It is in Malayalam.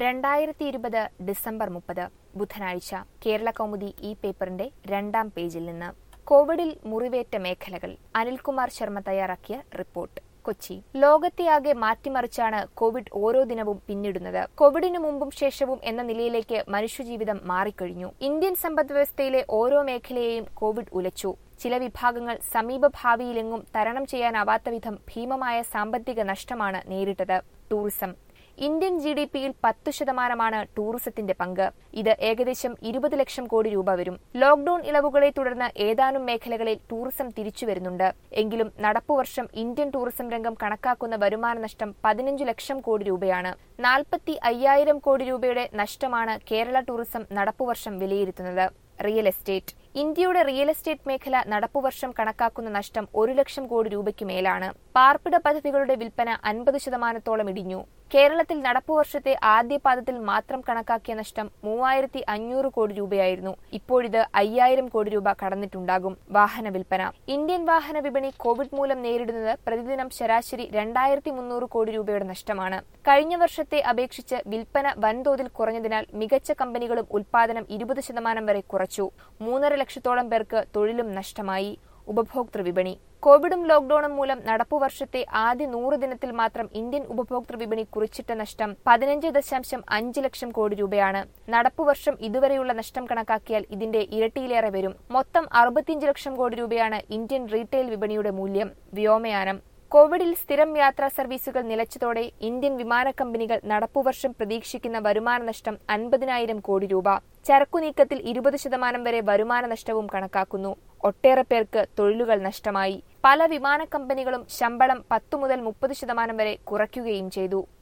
രണ്ടായിരത്തി ഇരുപത് ഡിസംബർ മുപ്പത് ബുധനാഴ്ച കേരള കൗമുദി ഈ പേപ്പറിന്റെ രണ്ടാം പേജിൽ നിന്ന് കോവിഡിൽ മുറിവേറ്റ മേഖലകൾ അനിൽകുമാർ ശർമ്മ തയ്യാറാക്കിയ റിപ്പോർട്ട് കൊച്ചി ലോകത്തെയാകെ മാറ്റിമറിച്ചാണ് കോവിഡ് ഓരോ ദിനവും പിന്നിടുന്നത് കോവിഡിനു മുമ്പും ശേഷവും എന്ന നിലയിലേക്ക് മനുഷ്യജീവിതം മാറിക്കഴിഞ്ഞു ഇന്ത്യൻ സമ്പദ്വ്യവസ്ഥയിലെ ഓരോ മേഖലയെയും കോവിഡ് ഉലച്ചു ചില വിഭാഗങ്ങൾ സമീപഭാവിയിലെങ്ങും തരണം ചെയ്യാനാവാത്ത വിധം ഭീമമായ സാമ്പത്തിക നഷ്ടമാണ് നേരിട്ടത് ടൂറിസം ഇന്ത്യൻ ജി ഡി പിയിൽ പത്ത് ശതമാനമാണ് ടൂറിസത്തിന്റെ പങ്ക് ഇത് ഏകദേശം ഇരുപത് ലക്ഷം കോടി രൂപ വരും ലോക്ഡൌൺ ഇളവുകളെ തുടർന്ന് ഏതാനും മേഖലകളിൽ ടൂറിസം തിരിച്ചുവരുന്നുണ്ട് എങ്കിലും നടപ്പുവർഷം ഇന്ത്യൻ ടൂറിസം രംഗം കണക്കാക്കുന്ന വരുമാന നഷ്ടം പതിനഞ്ച് ലക്ഷം കോടി രൂപയാണ് നാൽപ്പത്തി അയ്യായിരം കോടി രൂപയുടെ നഷ്ടമാണ് കേരള ടൂറിസം നടപ്പുവർഷം വിലയിരുത്തുന്നത് റിയൽ എസ്റ്റേറ്റ് ഇന്ത്യയുടെ റിയൽ എസ്റ്റേറ്റ് മേഖല നടപ്പുവർഷം കണക്കാക്കുന്ന നഷ്ടം ഒരു ലക്ഷം കോടി രൂപയ്ക്ക് മേലാണ് പാർപ്പിട പദ്ധതികളുടെ വിൽപ്പന അൻപത് ശതമാനത്തോളം ഇടിഞ്ഞു കേരളത്തിൽ നടപ്പുവർഷത്തെ ആദ്യ പാദത്തിൽ മാത്രം കണക്കാക്കിയ നഷ്ടം മൂവായിരത്തി അഞ്ഞൂറ് കോടി രൂപയായിരുന്നു ഇപ്പോഴിത് അയ്യായിരം കോടി രൂപ കടന്നിട്ടുണ്ടാകും വാഹന വിൽപ്പന ഇന്ത്യൻ വാഹന വിപണി കോവിഡ് മൂലം നേരിടുന്നത് പ്രതിദിനം ശരാശരി രണ്ടായിരത്തി മുന്നൂറ് കോടി രൂപയുടെ നഷ്ടമാണ് കഴിഞ്ഞ വർഷത്തെ അപേക്ഷിച്ച് വിൽപ്പന വൻതോതിൽ കുറഞ്ഞതിനാൽ മികച്ച കമ്പനികളും ഉൽപാദനം ഇരുപത് ശതമാനം വരെ കുറച്ചു മൂന്നര ലക്ഷത്തോളം പേർക്ക് തൊഴിലും നഷ്ടമായി ഉപഭോക്തൃ വിപണി കോവിഡും ലോക്ഡൌണും മൂലം നടപ്പുവർഷത്തെ ആദ്യ നൂറ് ദിനത്തിൽ മാത്രം ഇന്ത്യൻ ഉപഭോക്തൃ വിപണി കുറിച്ചിട്ട നഷ്ടം പതിനഞ്ച് ദശാംശം അഞ്ച് ലക്ഷം കോടി രൂപയാണ് നടപ്പുവർഷം ഇതുവരെയുള്ള നഷ്ടം കണക്കാക്കിയാൽ ഇതിന്റെ ഇരട്ടിയിലേറെ വരും മൊത്തം അറുപത്തിയഞ്ച് ലക്ഷം കോടി രൂപയാണ് ഇന്ത്യൻ റീറ്റെയിൽ വിപണിയുടെ മൂല്യം വ്യോമയാനം കോവിഡിൽ സ്ഥിരം യാത്രാ സർവീസുകൾ നിലച്ചതോടെ ഇന്ത്യൻ വിമാന കമ്പനികൾ നടപ്പുവർഷം പ്രതീക്ഷിക്കുന്ന വരുമാന നഷ്ടം അൻപതിനായിരം കോടി രൂപ ചരക്കുനീക്കത്തിൽ ഇരുപത് ശതമാനം വരെ വരുമാന നഷ്ടവും കണക്കാക്കുന്നു ഒട്ടേറെ പേർക്ക് തൊഴിലുകൾ നഷ്ടമായി പല വിമാന കമ്പനികളും ശമ്പളം പത്തു മുതൽ മുപ്പത് ശതമാനം വരെ കുറയ്ക്കുകയും ചെയ്തു